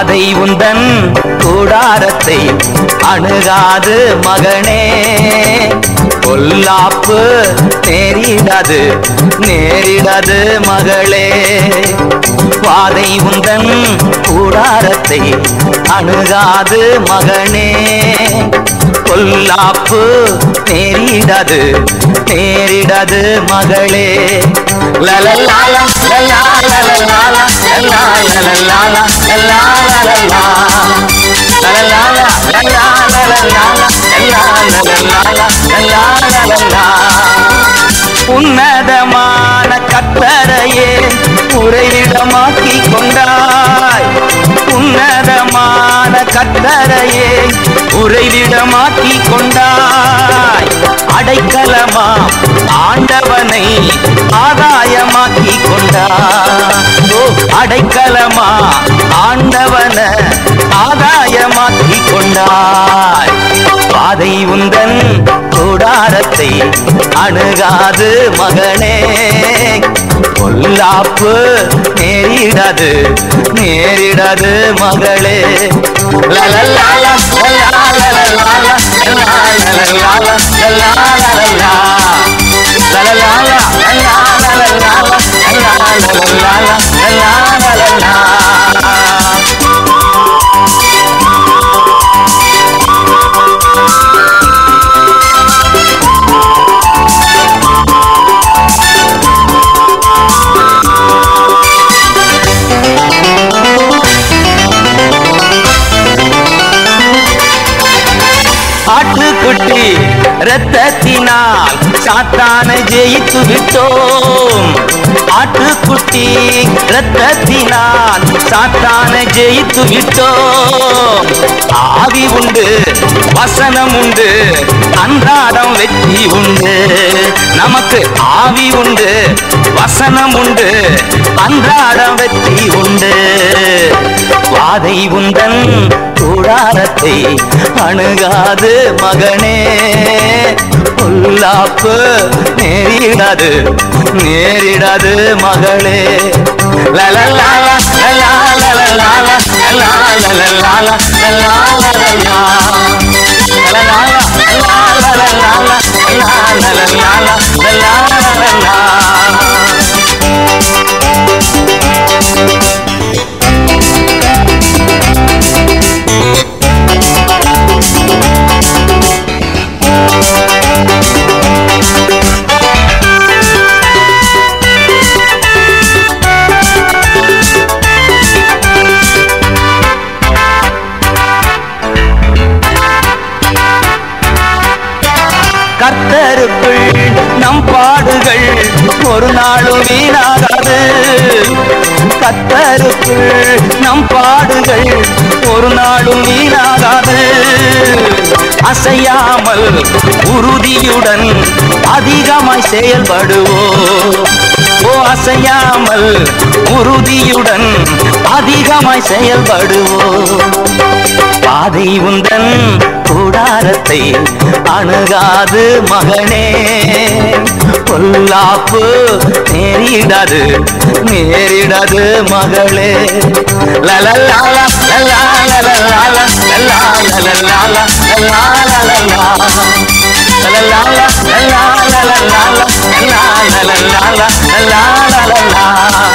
பாதை உந்தன் கூடாரத்தை அணுகாது மகனே பொல்லாப்பு நேரிடாது நேரிடாது மகளே பாதை உந்தன் கூடாரத்தை அணுகாது மகனே பொல்லாப்பு நேரிடாது நேரிடாது மகளே லலலால லலா லலலால லலா லலலால லலா லலலா லலலால லலா லலலால லலா லலலால லலா லலலா உன்னதமான கத்தரையே உறைவிடமாக்கி கொண்டாய் உன்னதமான கத்தரையே உறைவிடமாக்கி கொண்டாய் அடைக்கலமா ஆண்டவனை ஆதாயமாக்கி கொண்டாய் ஓ அடைக்கலமா ஆண்டவன ஆதாயமாக்கி கொண்டாய் பாதை உந்தன் கூடாரத்தை அணுகாது மகனே பொல்லாப்பு நேரிடாது நேரிடாது மகளே லலலால லலாலலால லலாலலால லலாலலா. லலலால லலாலலால லலாலலால லலாலலா. ஆட்டுக்குட்டி ரத்தத்தினால் சாத்தானை ஜெயித்து விட்டோம் ஆட்டுக்குட்டி ரத்தத்தினால் சாத்தானை ஜெயித்து விட்டோம் ஆவி உண்டு வசனம் உண்டு அன்றாடம் வெற்றி உண்டு நமக்கு ஆவி உண்டு வசனம் உண்டு அன்றாடம் வெற்றி உண்டு வாதை உந்தன் கூடாரத்தை அணுகாது மகனே பொல்லாப்பு நேரிடாது நேரிடாது மகளே லலலால லலாலலால லலாலலால லலாலலா. லலால லலாலலால லலாலலால லலாலலா. கர்த்தருக்குள் நம் பாடுகள் ஒரு நாளும் வீணாகாது கர்த்தருக்குள் நம் பாடுகள் ஒரு நாளும் வீணாகாது அசையாமல் உறுதியுடன் அதிகமாய் செயல்படுவோம் ஓ அசையாமல் உறுதியுடன் அதிகமாய் செயல்படுவோம் பாதை உந்தன் கூடாரத்தை அணுகாது மகனே பொல்லாப்பு நேரிடாது நேரிடாது மகளே லலலால லலாலலால லலாலலால லலாலலா. லலலால லலாலலால லலாலலால லலாலலா.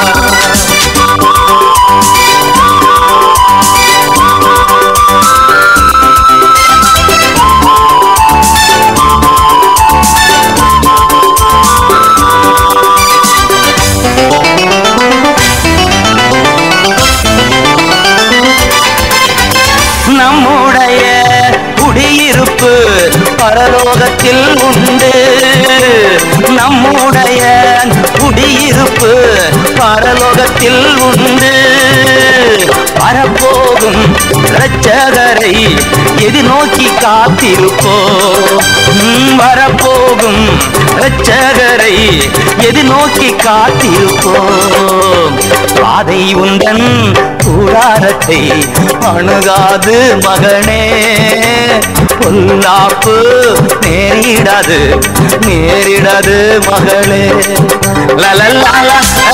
நம்முடைய குடியிருப்பு பரலோகத்தில் உண்டு நம்முடைய குடியிருப்பு பரலோகத்தில் உண்டு வரப்போகும் இரட்சகரை எதிர்நோக்கி காத்திருப்போம் ம், வரப்போகும் இரட்சகரை எதிர்நோக்கி காத்திருப்போம் பாதை உந்தன் கூடாரத்தை அணுகாது மகனே பொல்லாப்பு நேரிடாது நேரிடாது மகளே லலலால